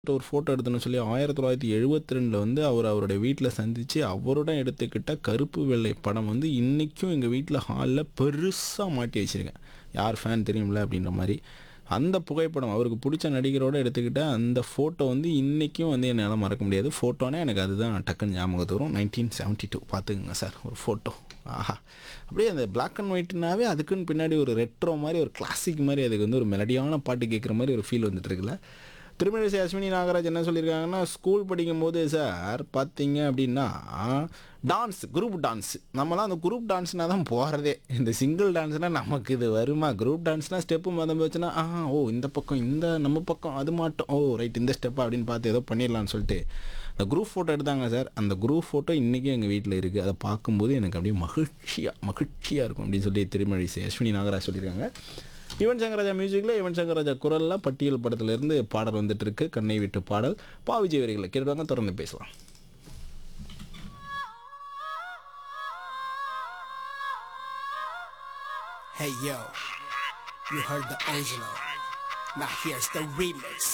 ஒரு ஃபோட்டோ எடுத்தோன்னு சொல்லி ஆயிரத்தி தொள்ளாயிரத்தி எழுபத்தி ரெண்டில் வந்து அவர் அவருடைய வீட்டில் சந்தித்து அவருடன் எடுத்துக்கிட்ட கருப்பு வெள்ளை படம் வந்து இன்றைக்கும் எங்கள் வீட்டில் ஹாலில் பெருசாக மாட்டி வச்சுருக்கேன் யார் ஃபேன் தெரியும்ல அப்படின்ற மாதிரி அந்த புகைப்படம் அவருக்கு பிடிச்ச நடிகரோட எடுத்துக்கிட்ட அந்த ஃபோட்டோ வந்து இன்றைக்கும் வந்து என்னால் மறக்க முடியாது ஃபோட்டோனே எனக்கு அதுதான் டக்குன்னு ஞாபகத்து வரும் நைன்டீன் செவன்ட்டி டூ பார்த்துக்குங்க சார் ஒரு ஃபோட்டோ ஆஹா அப்படியே அந்த Black அண்ட் ஒயிட்னாவே அதுக்குன்னு பின்னாடி ஒரு ரெட்ரோ மாதிரி ஒரு கிளாசிக் மாதிரி அதுக்கு வந்து ஒரு மெலடியான பாட்டு கேட்குற மாதிரி ஒரு ஃபீல் வந்துட்டு இருக்குல்ல திருமணிசை அஸ்வினி நாகராஜ் என்ன சொல்லியிருக்காங்கன்னா ஸ்கூல் படிக்கும்போது சார் பார்த்தீங்க அப்படின்னா டான்ஸ் குரூப் டான்ஸ் நம்மலாம் அந்த குரூப் டான்ஸ்னா தான் போகிறதே இந்த சிங்கிள் டான்ஸ்னால் நமக்கு இது வருமா குரூப் டான்ஸ்னால் ஸ்டெப்பு மதம் போச்சுன்னா ஆ ஓ இந்த பக்கம் இந்த நம்ம பக்கம் அது மாட்டோம் ஓ ரைட் இந்த ஸ்டெப் அப்படின்னு பார்த்து ஏதோ பண்ணிடலாம்னு சொல்லிட்டு அந்த குரூப் ஃபோட்டோ எடுத்தாங்க சார் அந்த குரூப் ஃபோட்டோ இன்றைக்கும் எங்கள் வீட்டில் இருக்குது அதை பார்க்கும்போது எனக்கு அப்படியே மகிழ்ச்சியாக மகிழ்ச்சியாக இருக்கும் அப்படின்னு சொல்லி திருமழிசை அஸ்வினி நாகராஜ் சொல்லியிருக்காங்க யுவன் சங்கர் ராஜா மியூசிக்கில் யுவன் சங்கர் ராஜா குரலில் பட்டியல் படத்துலேருந்து பாடல் வந்துட்டு இருக்கு கண்ணை விட்டு பாடல் பாவிஜய் வரிகளை கேட்டுவாங்க தொடர்ந்து பேசலாம் Hey yo, you heard the original. Now here's the remix.